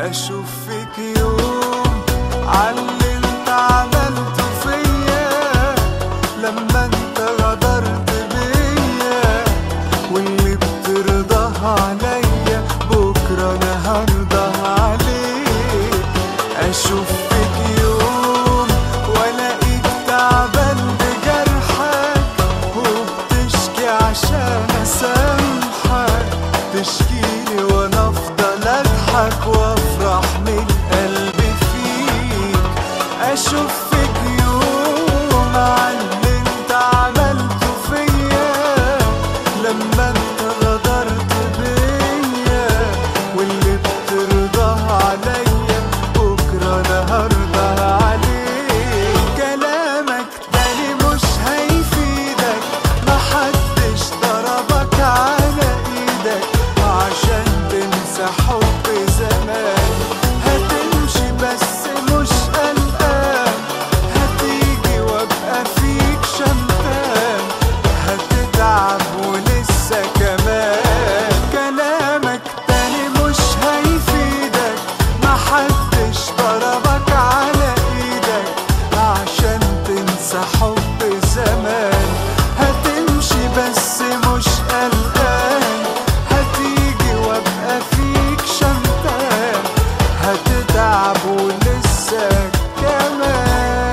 اشوف فيك يوم عاللي انت عملته فيا لما انت غدرت بيا واللي بترضاه عليا بكره انا هرضى عليك اشوف فيك يوم والاقيك تعبان بجرحك وبتشكي عشان اسامحك تشكيلي وانا افضل اضحك وافرح من قلبي فيك اشوف فيك يوم عن اللي انت عملته فيا لما انت غدرت بيا واللي بترضاه عليا بكره انا هرضى عليك كلامك تاني مش هيفيدك محدش ضربك على ايدك عشان تنسى حب زمان هتمشي بس مش قلقان هتيجي وابقى فيك شمتان هتتعب ولسه كمان كلامك تاني مش هيفيدك محدش ضربك على ايدك عشان تنسى حب زمان هتمشي بس مش قلقان هتيجي وابقى فيك شمتان هتتعب ولسه كمان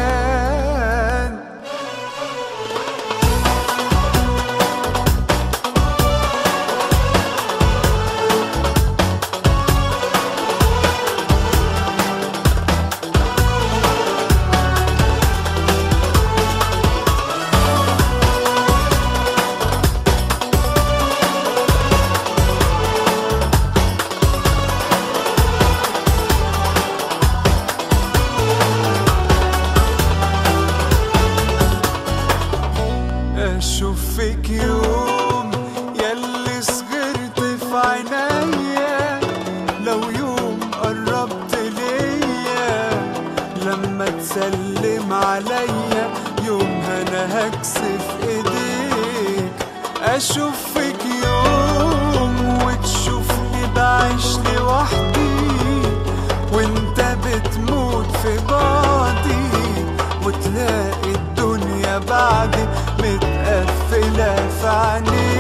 اشوف فيك يوم ياللي صغرت في عينيا لو يوم قربت ليا لما تسلم عليا يومها انا هكسف ايديك اشوف فيك يوم وتشوفني بعيش لوحدي وانت بتموت في بعضي وتلاقي الدنيا بعدي متقفلة في عينيك